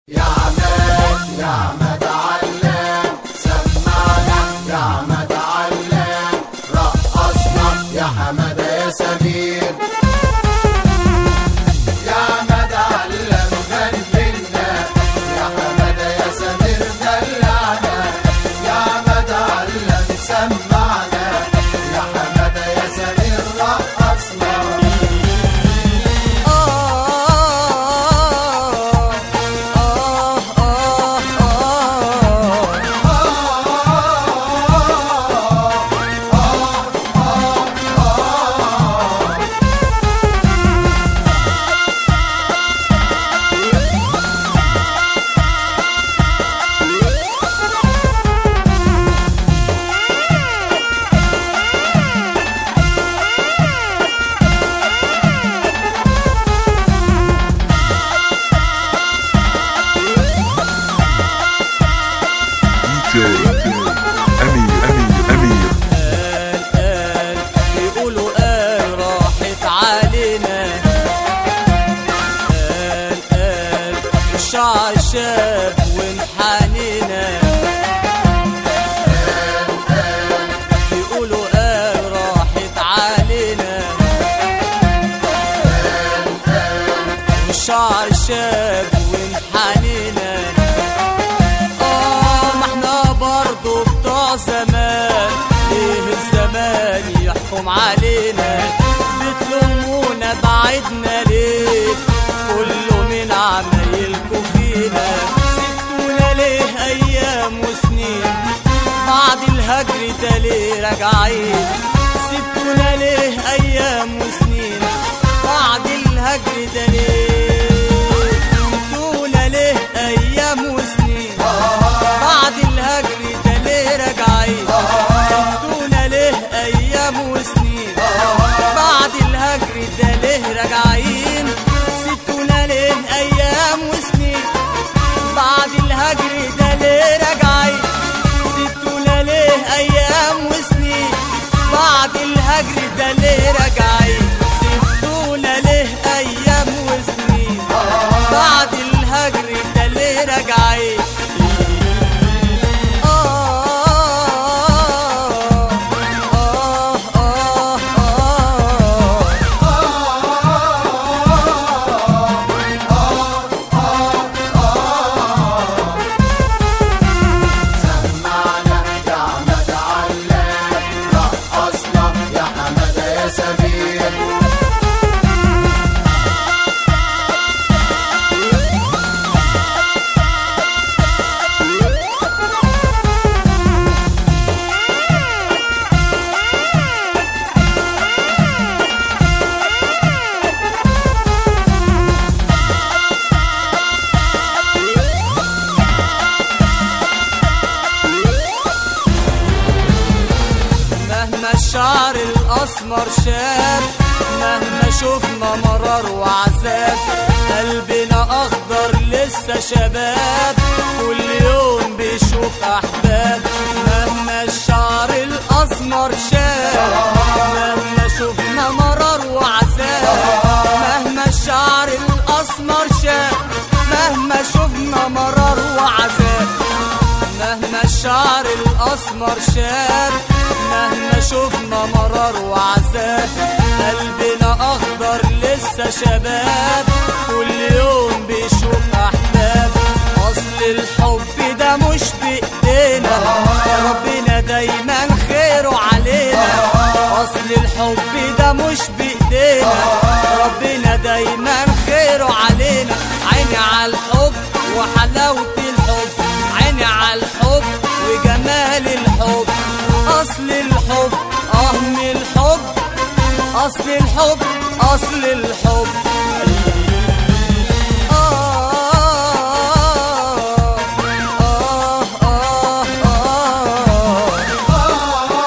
يا عماد يا عماد علام سمعنا يا عماد علام رقصنا يا حمادة يا سمير يا عماد علام غنينا يا حمادة يا سمير دلعنا يا عماد علام سمعنا يا حمادة يا سمير رقصنا DJ أمير أمير أمير قال قال بيقولوا قال راحت علينا قال قال الشعر شاب وانحنينا بيقولوا قال راحت علينا الشعر شاب وانحنينا آه ما احنا برضو بتوع زمان ايه الزمان يحكم علينا بتلومونا بعدنا ليه كله من عمايلكوا فينا سبتونا ليه ايام وسنين بعد الهجر ده ليه راجعين سبتونا ليه ايام وسنين بعد الهجر ده ليه سبتونا ليه ايام وسنين بعد الهجر ده ليه راجعين سبتونا ليه ايام وسنين بعد الهجر ده ليه راجعين سبتونا ليه ايام وسنين بعد الهجر ده ليه راجعين سبتونا ليه ايام وسنين بعد الهجر ده ليه راجعين سبتونا ليه ايام وسنين بعد الهجر ده ليه راجعين سمعنا يا عماد علام رقصنا يا حمادة يا سمير مهما الشعر الأسمر شاب مهما شفنا مرار وعذاب قلبنا أخضر لسه شباب كل يوم بيشوف أحباب مهما الشعر الأسمر شاب مهما شفنا مرار وعذاب مهما الشعر الأسمر شاب مهما شفنا مرار وعذاب مهما الشعر الأسمر شاب مهما شفنا مرار وعذاب قلبنا أخضر لسه شباب كل يوم بيشوف أحباب أصل الحب ده مش بإيدينا يا ربنا دايما خيره علينا أصل الحب ده مش بإيدينا ربنا دايما خيره علينا عيني على الحب وحلاوة الحب عيني على الحب وجمال الحب أصل الحب آه من الحب أصل الحب أصل الحب آه آه آه آه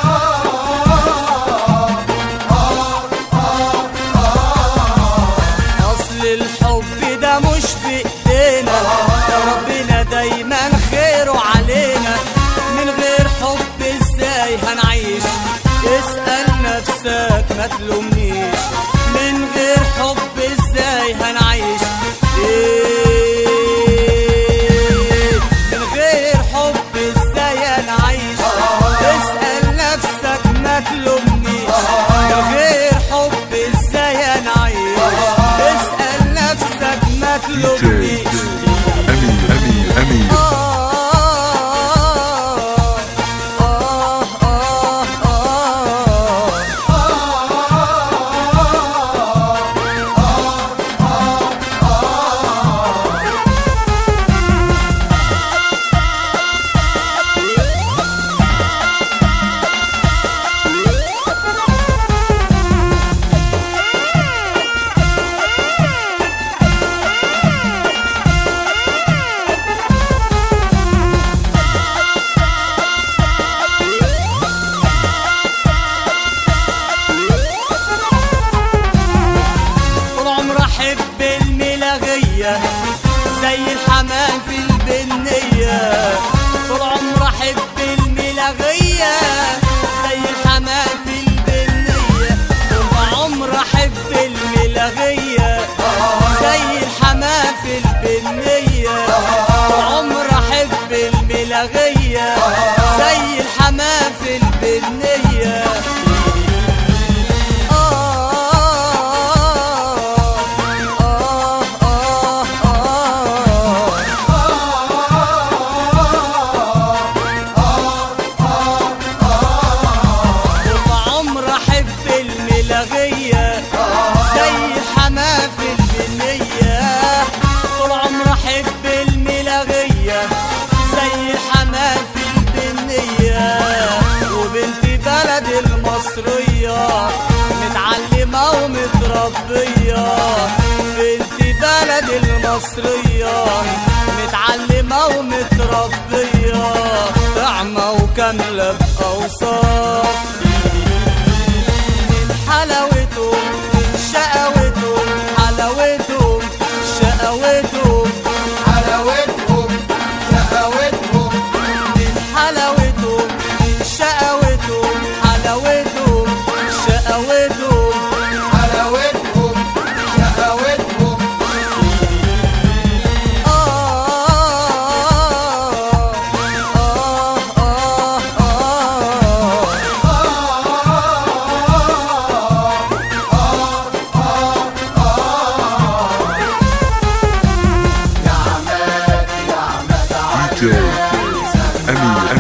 أصل الحب ده مش بإيدينا يا ربنا دايما خيره علينا من غير حب ازاي هنعيش اسأل نفسك ما تلومنيش من غير حب ازاي هنعيش إيه الملغية طول عمر احب الملغية زي الحمام في البنية آه آه آه آه طول عمر احب الملغية زي الحمام في البنية طول عمر احب الملغية زي الحمام في البنية وبنت بلد المصرية متعلمة ومتربية بنت بلد المصرية متعلمة ومتربية طعمة وكاملة بأوصاف من حلاوتهم من شقاوتهم حلاوتهم شقاوتهم حلاوتهم شقاوتهم من حلاوتهم من شقاوتهم حلاوتهم شقاوتهم حلاوتهم شقاوتهم آه آه آه آه يا عماد يا عماد DJ أمير